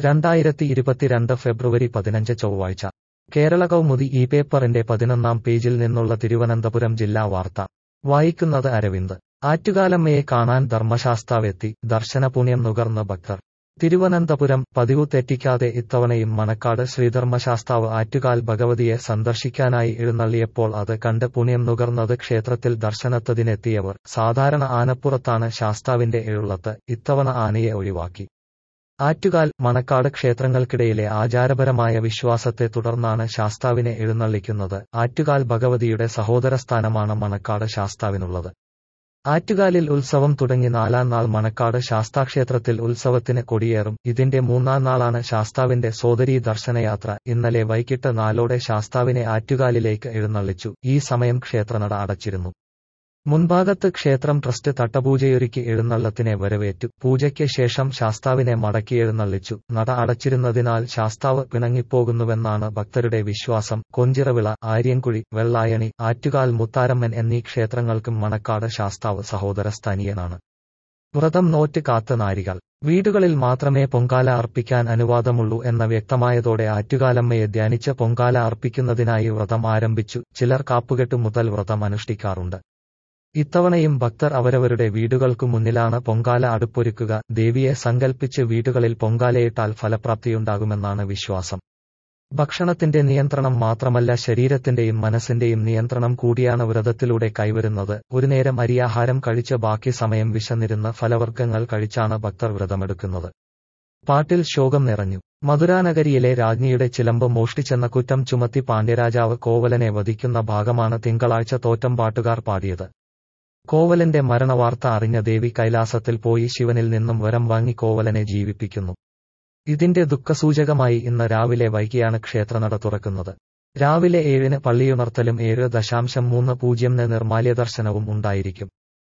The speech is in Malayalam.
രണ്ടായിരത്തി ഇരുപത്തിരണ്ട് ഫെബ്രുവരി പതിനഞ്ച് ചൊവ്വാഴ്ച കേരള കൗമുദി ഈ പേപ്പറിന്റെ പതിനൊന്നാം പേജിൽ നിന്നുള്ള തിരുവനന്തപുരം ജില്ലാ വാർത്ത വായിക്കുന്നത് അരവിന്ദ് ആറ്റുകാലമ്മയെ കാണാൻ ധർമ്മശാസ്താവെത്തി ദർശനപുണ്യം നുകർന്ന ഭക്തർ തിരുവനന്തപുരം പതിവു തെറ്റിക്കാതെ ഇത്തവണയും മണക്കാട് ശ്രീധർമ്മശാസ്താവ് ആറ്റുകാൽ ഭഗവതിയെ സന്ദർശിക്കാനായി എഴുന്നള്ളിയപ്പോൾ അത് കണ്ട് പുണ്യം നുകർന്നത് ക്ഷേത്രത്തിൽ ദർശനത്തതിനെത്തിയവർ സാധാരണ ആനപ്പുറത്താണ് ശാസ്താവിന്റെ എഴുള്ളത്ത് ഇത്തവണ ആനയെ ഒഴിവാക്കി ആറ്റുകാൽ മണക്കാട് ക്ഷേത്രങ്ങൾക്കിടയിലെ ആചാരപരമായ വിശ്വാസത്തെ തുടർന്നാണ് ശാസ്താവിനെ എഴുന്നള്ളിക്കുന്നത് ആറ്റുകാൽ ഭഗവതിയുടെ സഹോദരസ്ഥാനമാണ് മണക്കാട് ശാസ്താവിനുള്ളത് ആറ്റുകാലിൽ ഉത്സവം തുടങ്ങി നാലാം നാൾ മണക്കാട് ശാസ്താക്ഷേത്രത്തിൽ ഉത്സവത്തിന് കൊടിയേറും ഇതിന്റെ മൂന്നാം നാളാണ് ശാസ്താവിന്റെ സോദരീ ദർശനയാത്ര ഇന്നലെ വൈകിട്ട് നാലോടെ ശാസ്താവിനെ ആറ്റുകാലിലേക്ക് എഴുന്നള്ളിച്ചു ഈ സമയം ക്ഷേത്രനട അടച്ചിരുന്നു മുൻഭാഗത്ത് ക്ഷേത്രം ട്രസ്റ്റ് തട്ടപൂജയൊരുക്കി എഴുന്നള്ളത്തിനെ വരവേറ്റു പൂജയ്ക്ക് ശേഷം ശാസ്താവിനെ മടക്കി എഴുന്നള്ളിച്ചു നട അടച്ചിരുന്നതിനാൽ ശാസ്താവ് പിണങ്ങിപ്പോകുന്നുവെന്നാണ് ഭക്തരുടെ വിശ്വാസം കൊഞ്ചിറവിള ആര്യൻകുഴി വെള്ളായണി ആറ്റുകാൽ മുത്താരമ്മൻ എന്നീ ക്ഷേത്രങ്ങൾക്കും മണക്കാട് ശാസ്താവ് സഹോദരസ്ഥാനീയനാണ് വ്രതം നോറ്റ് കാത്ത നാരികൾ വീടുകളിൽ മാത്രമേ പൊങ്കാല അർപ്പിക്കാൻ അനുവാദമുള്ളൂ എന്ന വ്യക്തമായതോടെ ആറ്റുകാലമ്മയെ ധ്യാനിച്ച് പൊങ്കാല അർപ്പിക്കുന്നതിനായി വ്രതം ആരംഭിച്ചു ചിലർ കാപ്പുകെട്ട് മുതൽ വ്രതം അനുഷ്ഠിക്കാറുണ്ട് ഇത്തവണയും ഭക്തർ അവരവരുടെ വീടുകൾക്കു മുന്നിലാണ് പൊങ്കാല അടുപ്പൊരുക്കുക ദേവിയെ സങ്കൽപ്പിച്ച് വീടുകളിൽ പൊങ്കാലയിട്ടാൽ ഫലപ്രാപ്തിയുണ്ടാകുമെന്നാണ് വിശ്വാസം ഭക്ഷണത്തിന്റെ നിയന്ത്രണം മാത്രമല്ല ശരീരത്തിന്റെയും മനസ്സിന്റെയും നിയന്ത്രണം കൂടിയാണ് വ്രതത്തിലൂടെ കൈവരുന്നത് ഒരു നേരം അരിയാഹാരം കഴിച്ച് ബാക്കി സമയം വിശന്നിരുന്ന് ഫലവർഗ്ഗങ്ങൾ കഴിച്ചാണ് ഭക്തർ വ്രതമെടുക്കുന്നത് പാട്ടിൽ ശോകം നിറഞ്ഞു മധുരാനഗരിയിലെ രാജ്ഞിയുടെ ചിലമ്പ് മോഷ്ടിച്ചെന്ന കുറ്റം ചുമത്തി പാണ്ഡ്യരാജാവ് കോവലനെ വധിക്കുന്ന ഭാഗമാണ് തിങ്കളാഴ്ച തോറ്റം പാട്ടുകാർ പാടിയത് കോവലന്റെ മരണവാർത്ത അറിഞ്ഞ ദേവി കൈലാസത്തിൽ പോയി ശിവനിൽ നിന്നും വരം വാങ്ങി കോവലനെ ജീവിപ്പിക്കുന്നു ഇതിന്റെ ദുഃഖസൂചകമായി ഇന്ന് രാവിലെ വൈകിയാണ് ക്ഷേത്രനട തുറക്കുന്നത് രാവിലെ ഏഴിന് പള്ളിയുണർത്തലും ഏഴ് ദശാംശം മൂന്ന് പൂജ്യംന് നിർമാല്യ ദർശനവും ഉണ്ടായിരിക്കും